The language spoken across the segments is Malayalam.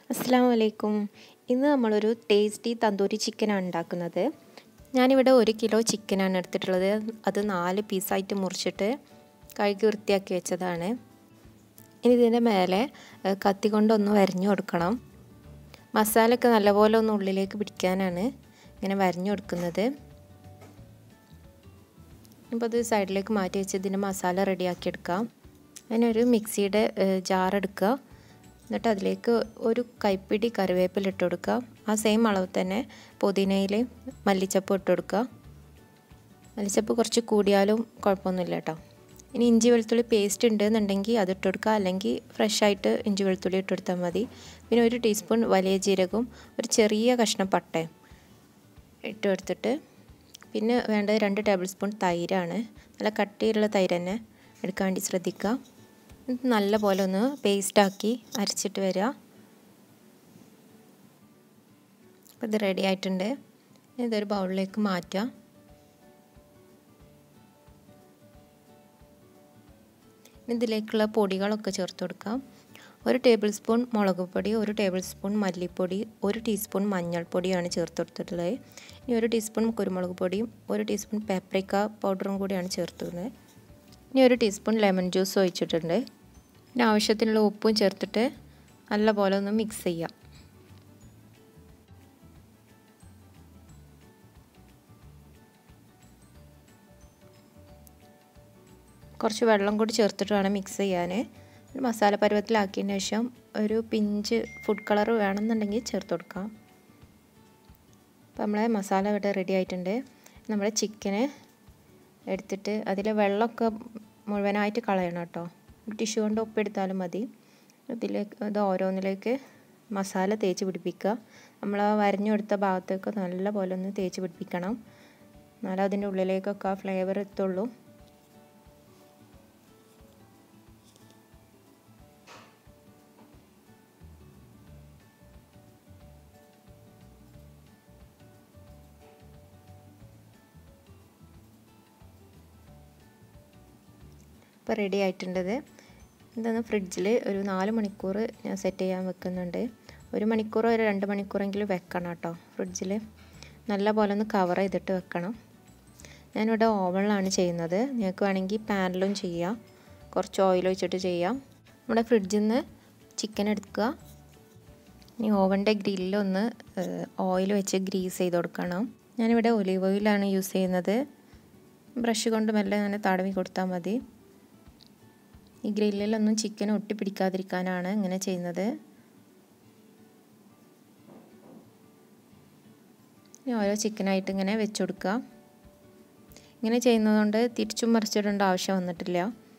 അസ്സാം വലൈക്കും ഇന്ന് നമ്മളൊരു ടേസ്റ്റി തന്തൂരി ചിക്കനാണ് ഉണ്ടാക്കുന്നത് ഞാനിവിടെ ഒരു കിലോ ചിക്കനാണ് എടുത്തിട്ടുള്ളത് അത് നാല് പീസായിട്ട് മുറിച്ചിട്ട് കഴുകി വൃത്തിയാക്കി വെച്ചതാണ് ഇനി ഇതിൻ്റെ മേലെ കത്തി കൊണ്ടൊന്ന് വരഞ്ഞു കൊടുക്കണം മസാലയൊക്കെ നല്ലപോലെ ഒന്ന് ഉള്ളിലേക്ക് പിടിക്കാനാണ് ഇങ്ങനെ വരഞ്ഞു കൊടുക്കുന്നത് ഇപ്പോൾ അത് സൈഡിലേക്ക് മാറ്റി വെച്ച് ഇതിൻ്റെ മസാല റെഡിയാക്കി എടുക്കാം അതിനൊരു മിക്സിയുടെ ജാർ എടുക്കുക എന്നിട്ട് അതിലേക്ക് ഒരു കൈപ്പിടി കറിവേപ്പില ഇട്ട് കൊടുക്കുക ആ സെയിം അളവ് തന്നെ പുതിനയിൽ മല്ലിച്ചപ്പ് ഇട്ട് കൊടുക്കുക മല്ലിച്ചപ്പ് കുറച്ച് കൂടിയാലും കുഴപ്പമൊന്നുമില്ല കേട്ടോ ഇനി ഇഞ്ചി വെളുത്തുള്ളി പേസ്റ്റ് ഉണ്ടെന്നുണ്ടെങ്കിൽ അത് ഇട്ട് കൊടുക്കുക അല്ലെങ്കിൽ ഫ്രഷ് ആയിട്ട് ഇഞ്ചി വെളുത്തുള്ളി ഇട്ട് കൊടുത്താൽ മതി പിന്നെ ഒരു ടീസ്പൂൺ വലിയ ജീരകവും ഒരു ചെറിയ കഷ്ണം പട്ടയും ഇട്ട് കൊടുത്തിട്ട് പിന്നെ വേണ്ടത് രണ്ട് ടേബിൾ സ്പൂൺ തൈരാണ് നല്ല കട്ടിയുള്ള തൈര് തന്നെ എടുക്കാൻ വേണ്ടി ശ്രദ്ധിക്കുക ഇത് നല്ല പോലെ ഒന്ന് പേസ്റ്റാക്കി അരച്ചിട്ട് വരിക അപ്പോൾ ഇത് റെഡി ആയിട്ടുണ്ട് ഇതൊരു ബൗളിലേക്ക് മാറ്റാം ഇതിലേക്കുള്ള പൊടികളൊക്കെ ചേർത്ത് കൊടുക്കാം ഒരു ടേബിൾ സ്പൂൺ മുളക് പൊടി ഒരു ടേബിൾ സ്പൂൺ മല്ലിപ്പൊടി ഒരു ടീസ്പൂൺ മഞ്ഞൾപ്പൊടിയാണ് ചേർത്ത് കൊടുത്തിട്ടുള്ളത് ഇനി ഒരു ടീസ്പൂൺ കുരുമുളക് പൊടിയും ഒരു ടീസ്പൂൺ പാപ്രിക്ക പൗഡറും കൂടിയാണ് ചേർത്തുന്നത് ഇനി ഒരു ടീസ്പൂൺ ലെമൺ ജ്യൂസ് ഒഴിച്ചിട്ടുണ്ട് പിന്നെ ആവശ്യത്തിനുള്ള ഉപ്പും ചേർത്തിട്ട് നല്ല പോലെ ഒന്ന് മിക്സ് ചെയ്യാം കുറച്ച് വെള്ളം കൂടി ചേർത്തിട്ട് വേണം മിക്സ് ചെയ്യാൻ മസാല പരുവത്തിലാക്കിയതിന് ശേഷം ഒരു പിഞ്ച് ഫുഡ് കളർ വേണമെന്നുണ്ടെങ്കിൽ ചേർത്ത് കൊടുക്കാം അപ്പോൾ നമ്മളെ മസാല ഇവിടെ റെഡി ആയിട്ടുണ്ട് നമ്മുടെ ചിക്കന് എടുത്തിട്ട് അതിലെ വെള്ളമൊക്കെ മുഴുവനായിട്ട് കളയണം കേട്ടോ ടിഷ്യൂ കൊണ്ട് ഒപ്പെടുത്താലും മതി ഇതിലേക്ക് ഇത് ഓരോന്നിലേക്ക് മസാല തേച്ച് പിടിപ്പിക്കുക നമ്മൾ ആ വരഞ്ഞെടുത്ത ഭാഗത്തേക്ക് നല്ല പോലെ ഒന്ന് തേച്ച് പിടിപ്പിക്കണം എന്നാലും അതിൻ്റെ ഉള്ളിലേക്കൊക്കെ ആ ഫ്ലേവർ എത്തുള്ളൂ ഇപ്പോൾ റെഡി ആയിട്ടുണ്ടത് ഇതൊന്ന് ഫ്രിഡ്ജിൽ ഒരു നാല് മണിക്കൂർ ഞാൻ സെറ്റ് ചെയ്യാൻ വെക്കുന്നുണ്ട് ഒരു മണിക്കൂറോ ഒരു രണ്ട് മണിക്കൂറെങ്കിലും വെക്കണം കേട്ടോ ഫ്രിഡ്ജിൽ നല്ല പോലെ ഒന്ന് കവർ ചെയ്തിട്ട് വെക്കണം ഞാനിവിടെ ഓവനിലാണ് ചെയ്യുന്നത് നിങ്ങൾക്ക് വേണമെങ്കിൽ പാനിലും ചെയ്യാം കുറച്ച് ഓയിൽ ഒഴിച്ചിട്ട് ചെയ്യാം നമ്മുടെ ഫ്രിഡ്ജിൽ നിന്ന് ചിക്കൻ എടുക്കുക ഇനി ഓവൻ്റെ ഗ്രില്ലൊന്ന് ഓയിൽ വെച്ച് ഗ്രീസ് ചെയ്ത് കൊടുക്കണം ഞാനിവിടെ ഒലീവ് ഓയിലാണ് യൂസ് ചെയ്യുന്നത് ബ്രഷ് കൊണ്ട് മെല്ലെ അങ്ങനെ തടവി കൊടുത്താൽ മതി ഈ ഗ്രില്ലിലൊന്നും ചിക്കൻ ഒട്ടിപ്പിടിക്കാതിരിക്കാനാണ് ഇങ്ങനെ ചെയ്യുന്നത് ഇനി ഓരോ ചിക്കനായിട്ട് ഇങ്ങനെ വെച്ച് കൊടുക്കുക ഇങ്ങനെ ചെയ്യുന്നതുകൊണ്ട് തിരിച്ചും മറിച്ചിടേണ്ട ആവശ്യം വന്നിട്ടില്ല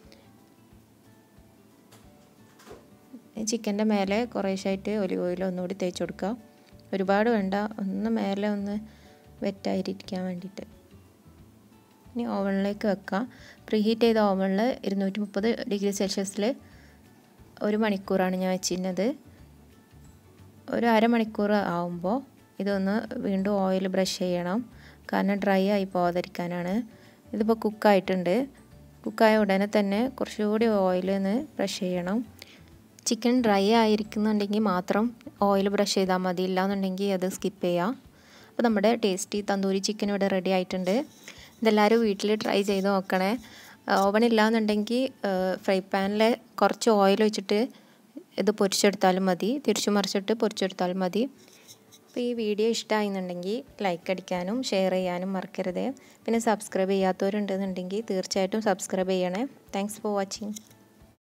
ചിക്കൻ്റെ മേലെ കുറേശ്ശായിട്ട് ഒലിവ് ഓയിൽ ഒന്നുകൂടി തേച്ച് കൊടുക്കുക ഒരുപാട് വേണ്ട ഒന്ന് മേലെ ഒന്ന് വെറ്റായിരിക്കാൻ വേണ്ടിയിട്ട് ഇനി ഓവനിലേക്ക് വെക്കാം പ്രീ ഹീറ്റ് ചെയ്ത ഓവനിൽ ഇരുന്നൂറ്റി മുപ്പത് ഡിഗ്രി സെൽഷ്യസിൽ ഒരു മണിക്കൂറാണ് ഞാൻ വെച്ചിരുന്നത് ഒരു അരമണിക്കൂർ ആവുമ്പോൾ ഇതൊന്ന് വീണ്ടും ഓയിൽ ബ്രഷ് ചെയ്യണം കാരണം ഡ്രൈ ആയി പോകാതിരിക്കാനാണ് ഇതിപ്പോൾ കുക്കായിട്ടുണ്ട് കുക്കായ ഉടനെ തന്നെ കുറച്ചുകൂടി ഓയിൽ ഒന്ന് ബ്രഷ് ചെയ്യണം ചിക്കൻ ഡ്രൈ ആയിരിക്കുന്നുണ്ടെങ്കിൽ മാത്രം ഓയിൽ ബ്രഷ് ചെയ്താൽ മതി ഇല്ലാന്നുണ്ടെങ്കിൽ അത് സ്കിപ്പ് ചെയ്യാം അപ്പോൾ നമ്മുടെ ടേസ്റ്റി തന്തൂരി ചിക്കൻ ഇവിടെ റെഡി ആയിട്ടുണ്ട് ഇതെല്ലാവരും വീട്ടിൽ ട്രൈ ചെയ്ത് നോക്കണേ ഓവൻ ഇല്ലാന്നുണ്ടെങ്കിൽ ഫ്രൈ പാനിൽ കുറച്ച് ഓയിൽ വെച്ചിട്ട് ഇത് പൊരിച്ചെടുത്താലും മതി തിരിച്ചു മറിച്ചിട്ട് പൊരിച്ചെടുത്താലും മതി അപ്പോൾ ഈ വീഡിയോ ഇഷ്ടമായിരുന്നുണ്ടെങ്കിൽ ലൈക്ക് അടിക്കാനും ഷെയർ ചെയ്യാനും മറക്കരുത് പിന്നെ സബ്സ്ക്രൈബ് ചെയ്യാത്തവരുണ്ടെന്നുണ്ടെങ്കിൽ തീർച്ചയായിട്ടും സബ്സ്ക്രൈബ് ചെയ്യണേ താങ്ക്സ് ഫോർ വാച്ചിങ്